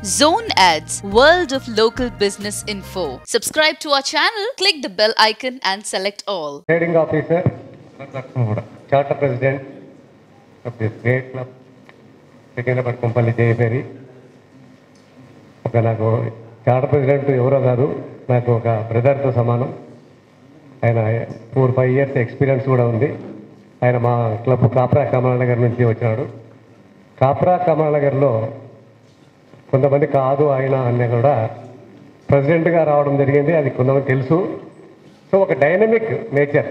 Zone Ads, World of Local Business Info. Subscribe to our channel, click the bell icon and select all. Trading officer charter president of this great club second Kompally Jayabheri ఒక నాకు charter president ఎవరో కాదు నాకు ఒక బ్రదర్తో సమానం ఆయన four five years experience కూడా ఉంది ఆయన మా క్లబ్ కాప్రా కమలానగర్ నుంచి వచ్చినాడు కాప్రా కమలానగర్లో కొంతమంది కాదు ఆయన అన్న కూడా ప్రెసిడెంట్గా రావడం జరిగింది అది కొంతమంది తెలుసు సో ఒక డైనమిక్ నేచర్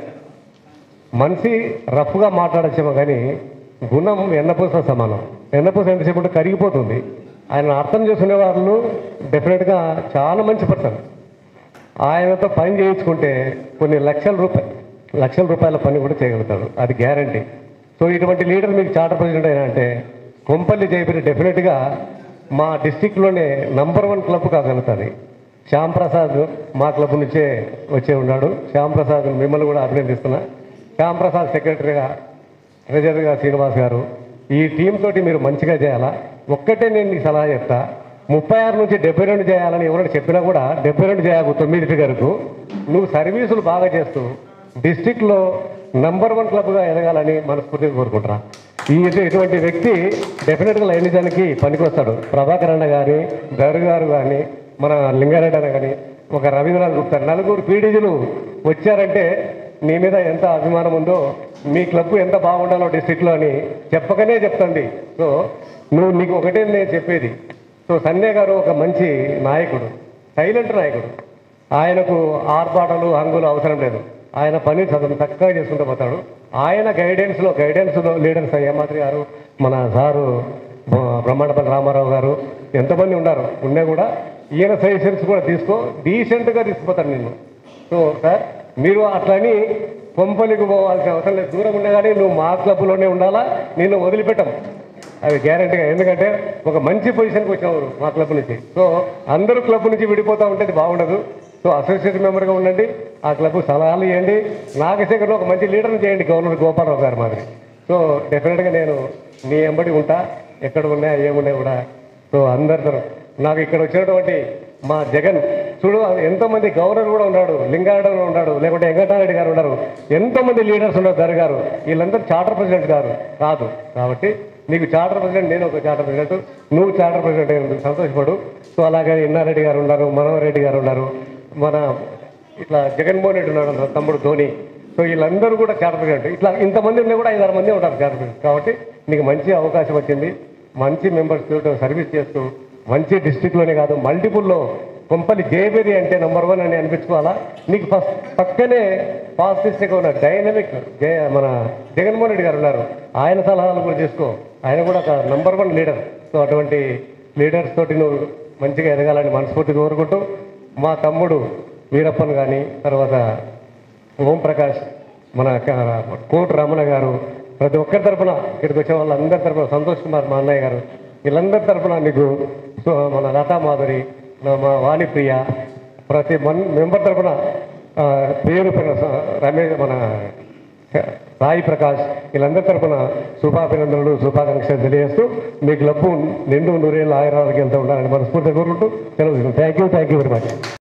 మనిషి రఫ్గా మాట్లాడచ్చేమో కానీ గుణం ఎన్నపూస సమానం ఎన్నపూస ఎంతసేపు ఉంటే కరిగిపోతుంది ఆయన అర్థం చేసుకునే వాళ్ళు డెఫినెట్గా చాలా మంచి పర్సన్ ఆయనతో పని చేయించుకుంటే కొన్ని లక్షల రూపాయలు లక్షల రూపాయల పని కూడా చేయగలుగుతాడు అది గ్యారంటీ సో ఇటువంటి లీడర్ మీకు చార్టర్ ప్రెసిడెంట్ అయినా అంటే కొంపల్లి జయపేరి డెఫినెట్గా మా డిస్టిక్లోనే నంబర్ వన్ క్లబ్ కాగలుగుతుంది శ్యామ్ ప్రసాద్ మా క్లబ్ నుంచే వచ్చే ఉన్నాడు శ్యామ్ ప్రసాద్ మిమ్మల్ని కూడా అభినందిస్తున్నా శ్యామ్ ప్రసాద్ సెక్రటరీగా ట్రెజరర్గా శ్రీనివాస్ గారు ఈ టీం తోటి మీరు మంచిగా చేయాలా ఒక్కటే నేను నీకు సలహా చెప్తా ముప్పై ఆరు నుంచి డెబ్బై రెండు చేయాలని ఎవరైనా చెప్పినా కూడా డెబ్బై రెండు చేయకు తొమ్మిది ఫిగర్కు నువ్వు సర్వీసులు బాగా చేస్తూ డిస్టిక్లో నంబర్ వన్ క్లబ్గా ఎదగాలని మనస్ఫూర్తిగా కోరుకుంటున్నా ఈ ఇటువంటి వ్యక్తి డెఫినెట్గా లైనిజానికి పనికొస్తాడు ప్రభాకర్ అన్న కానీ గరు గారు కానీ మన లింగారెడ్డి అన్న కానీ ఒక రవీంద్రనాథ్ గుప్తా నలుగురు పీడీజీలు వచ్చారంటే నీ మీద ఎంత అభిమానం ఉందో మీ క్లబ్ ఎంత బాగుండాలో డిస్టిక్లో అని చెప్పకనే చెప్తుంది సో నువ్వు నీకు ఒకటే నేను చెప్పేది సో సన్నే గారు ఒక మంచి నాయకుడు సైలెంట్ నాయకుడు ఆయనకు ఆర్పాటలు హంగులు అవసరం లేదు ఆయన పని చదువు చక్కగా చేసుకుంటూ పోతాడు ఆయన గైడెన్స్లో గైడెన్స్లో లీడర్స్ ఏమాత్రి గారు మన సారు బ- బ్రహ్మాండపల్లి రామారావు గారు ఎంతమంది ఉన్నారు ఉన్నా కూడా ఈయన సజెషన్స్ కూడా తీసుకో డీసెంట్గా తీసుకుపోతాడు నిన్ను సో సార్ మీరు అట్లని కొంపలికి పోవాల్సిన అవసరం లేదు దూరం ఉన్నా కానీ నువ్వు మా క్లబ్లోనే ఉండాలా నిన్ను వదిలిపెట్టం అది గ్యారంటీగా ఎందుకంటే ఒక మంచి పొజిషన్కి వచ్చినావు మా క్లబ్ నుంచి సో అందరూ క్లబ్ నుంచి విడిపోతూ ఉంటే అది బాగుండదు సో అసోసియేట్ మెంబర్గా ఉండండి ఆ క్లబ్ సలహాలు ఇవ్వండి నాగశేఖర్లో ఒక మంచి లీడర్ని చేయండి గవర్నర్ గోపాలరావు గారు మాదిరి సో డెఫినెట్గా నేను నీ ఎంబడి ఉంటా ఎక్కడ ఉన్నాయా ఏమున్నాయి కూడా సో అందరి తరఫు నాకు ఇక్కడ వచ్చినటువంటి మా జగన్ చూడు ఎంతోమంది గవర్నర్ కూడా ఉన్నాడు లింగారెడ్డి ఉన్నాడు లేకుంటే వెంకటనారెడ్డి గారు ఉన్నారు ఎంతోమంది లీడర్స్ ఉన్నారు దర్ గారు వీళ్ళందరూ చార్టర్ ప్రెసిడెంట్ గారు కాదు కాబట్టి నీకు చార్టర్ ప్రెసిడెంట్ నేను ఒక చార్టర్ ప్రెసిడెంట్ నువ్వు చార్టర్ ప్రెసిడెంట్ అయినందుకు సంతోషపడు సో అలాగే ఇన్నారెడ్డి గారు ఉన్నారు మనోహర్ గారు ఉన్నారు మన ఇట్లా జగన్మోహన్ రెడ్డి ఉన్నాడు అన్న తమ్ముడు ధోని సో వీళ్ళందరూ కూడా చార్టర్ ప్రెసిడెంట్ ఇట్లా ఇంతమంది ఉన్నా కూడా ఐదారు మంది ఉంటారు చార్టర్ ప్రెసిడెంట్ కాబట్టి నీకు మంచి అవకాశం వచ్చింది మంచి మెంబర్స్ తోటి సర్వీస్ చేస్తూ మంచి డిస్టిక్లోనే కాదు మల్టిపుల్లో కొంపల్లి జయబేరి అంటే నెంబర్ వన్ అని అనిపించుకోవాలా నీకు ఫస్ట్ పక్కనే పాస్ డిస్టిక్ ఉన్న డైనమిక్ జయ మన జగన్మోహన్ రెడ్డి గారు ఉన్నారు ఆయన సలహాలు కూడా తీసుకో ఆయన కూడా ఒక నంబర్ వన్ లీడర్ సో అటువంటి లీడర్స్ తోటి నువ్వు మంచిగా ఎదగాలని మనస్ఫూర్తిగా కోరుకుంటూ మా తమ్ముడు వీరప్పన్ కానీ తర్వాత ఓం ప్రకాష్ మన క- కోటి రమణ గారు ప్రతి ఒక్కరి తరపున ఇక్కడికి వచ్చే వాళ్ళందరి తరపున సంతోష్ కుమార్ మా అన్నయ్య గారు వీళ్ళందరి తరపున నీకు సో మన లతా మాధురి నా- మా వాణిప్రియ ప్రతి మన్ మెంబర్ తరపున ఆ, పేరు పైన స- రమేష్ మన సాయి ప్రకాష్ వీళ్ళందరి తరపున శుభాభినందనలు శుభాకాంక్షలు తెలియజేస్తూ మీ క్లబ్బు నిండు నూరేళ్ళు ఆయురాలకి వెళ్తూ ఉండాలని మనస్ఫూర్తిగా కోరుకుంటూ సెలవు thank you thank you very much